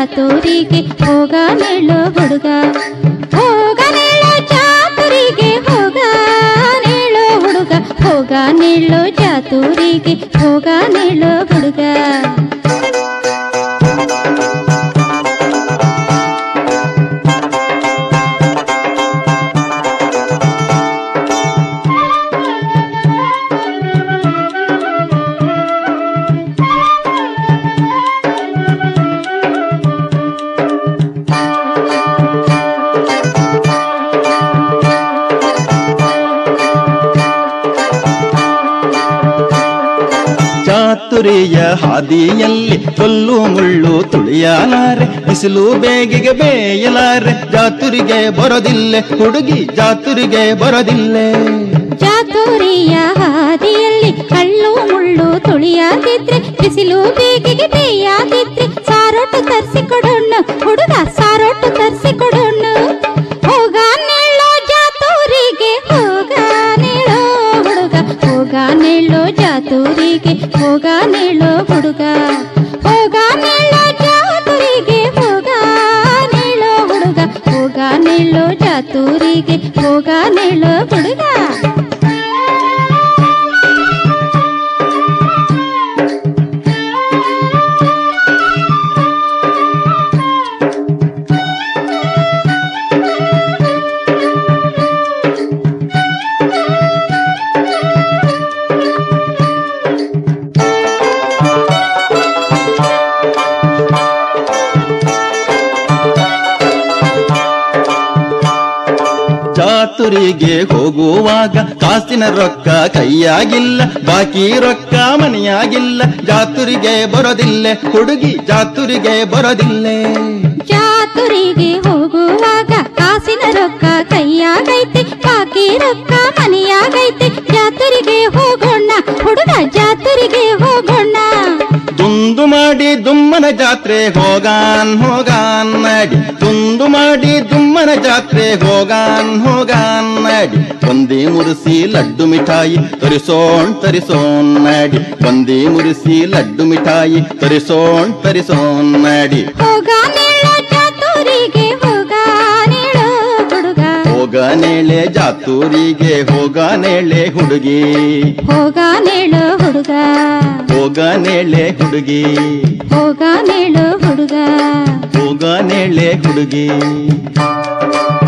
ಜಾತೂರಿಗೆ ಹೋಗ ನೆಳ್ಳೋ ಹುಡುಗ ಹೋಗ ನೆಳ್ಳೋ ಜಾತೂರಿಗೆ ಹೋಗ ನೆಳ್ಳೋ ಹುಡುಗ ಹೋಗ ನೆಳ್ಳೋ ಜಾತೂರಿಗೆ ಹೋಗ ನೆಳ್ಳೋ ಹುಡುಗ ಚಾತುರಿಯ ಹಾದಿಯಲ್ಲಿ ಕಲ್ಲು ಮುಳ್ಳು ತುಳಿಯಲಾರೆ ಬಿಸಿಲು ಬೇಗಿಗೆ ಬೇಯಲಾರೆ ಜಾತುರಿಗೆ ಬರೋದಿಲ್ಲೆ ಹುಡುಗಿ ಜಾತುರಿಗೆ ಬರೋದಿಲ್ಲೆ ಚಾತುರಿಯ ಹಾದಿಯಲ್ಲಿ ಕಳ್ಳು ಮುಳ್ಳು ತುಳಿಯಾದಿದ್ರೆ ಬಿಸಿಲು ಬೇಗಿಗೆ ಬೇಯಾದಿದ್ರೆ ಸಾರೋಟು ತರಿಸಿ ಕೊಡೋಣ ಹುಡುಗ ಸಾರೋಟು ತರಿಸಿ ಕೊಡೋಣ ಹೋಗ ನೆಳ್ಳೋ ಜಾತೂರಿಗೆ ಹೋಗ ನೆಳ್ಳೋ ಹುಡುಗ ಹೋಗ ನೆಳ್ಳೋ ಜಾತೂರಿಗೆ ಹೋಗ ನೆಳ್ಳೋ ಹುಡುಗ ಹೋಗ ನೆಳ್ಳೋ ಜಾತೂರಿಗೆ ಹೋಗ ನೆಳ್ಳೋ ಹುಡುಗ ಹೋಗ ನೆಳ್ಳೋ ಜಾತೂರಿಗೆ ಹೋಗ ನೆಳ್ಳೋ ಹುಡುಗ ಜಾತುರಿಗೆ ಹೋಗುವಾಗ ಕಾಸಿನ ರೊಕ್ಕ ಕೈಯಾಗಿಲ್ಲ ಬಾಕಿ ರೊಕ್ಕ ಮನೆಯಾಗಿಲ್ಲ ಜಾತುರಿಗೆ ಬರೋದಿಲ್ಲೆ ಹುಡುಗಿ ಜಾತುರಿಗೆ ಬರೋದಿಲ್ಲೆ ಜಾತುರಿಗೆ ಹೋಗುವಾಗ ಕಾಸಿನ ರೊಕ್ಕ ಕೈಯಾಗೈತೆ ಬಾಕಿ ರೊಕ್ಕ ಮನೆಯಾಗೈತೆ ಜಾತುರಿಗೆ ಹೋಗೋಣ ಹುಡುಗ ಜಾತುರಿಗೆ ಹೋಗೋಣ ತುಂದು ಮಾಡಿ ದುಮ್ಮನ ಜಾತ್ರೆ ಹೋಗಾನ್ ಹೋಗಾನ್ ನಡಿ ತುಂದು ಮಾಡಿ ದುಮ್ಮನ ಜಾತ್ರೆ ಹೋಗಾನ್ ಹೋಗಾನ್ ನಡಿ ಬಂದಿ ಮುರಿಸಿ ಲಡ್ಡು ಮಿಠಾಯಿ ತರಿಸೋಣ್ ತರಿಸೋಣ್ ನಡಿ ಬಂದಿ ಮುರಿಸಿ ಲಡ್ಡು ಮಿಠಾಯಿ ತರಿಸೋಣ್ ತರಿಸೋಣ್ ನಡಿ ಹೋಗ ನೆಳ್ಳೋ ಜಾತುರಿಗೆ ಹೋಗ ನೆಳ್ಳೋ ಹುಡುಗ ಹೋಗ ನೇಳೆ ಜಾತೂರಿಗೆ ಹೋಗ ನೇಳೆ ಹುಡುಗಿ ಹೋಗ ನೆಳ್ಳೋ ಹುಡುಗ ಹೋಗ ನೇಳೆ ಹುಡುಗಿ ಹೋಗ ನೆಳ್ಳೋ ಹುಡುಗ ಹೋಗ ನೇಳೆ ಹುಡುಗಿ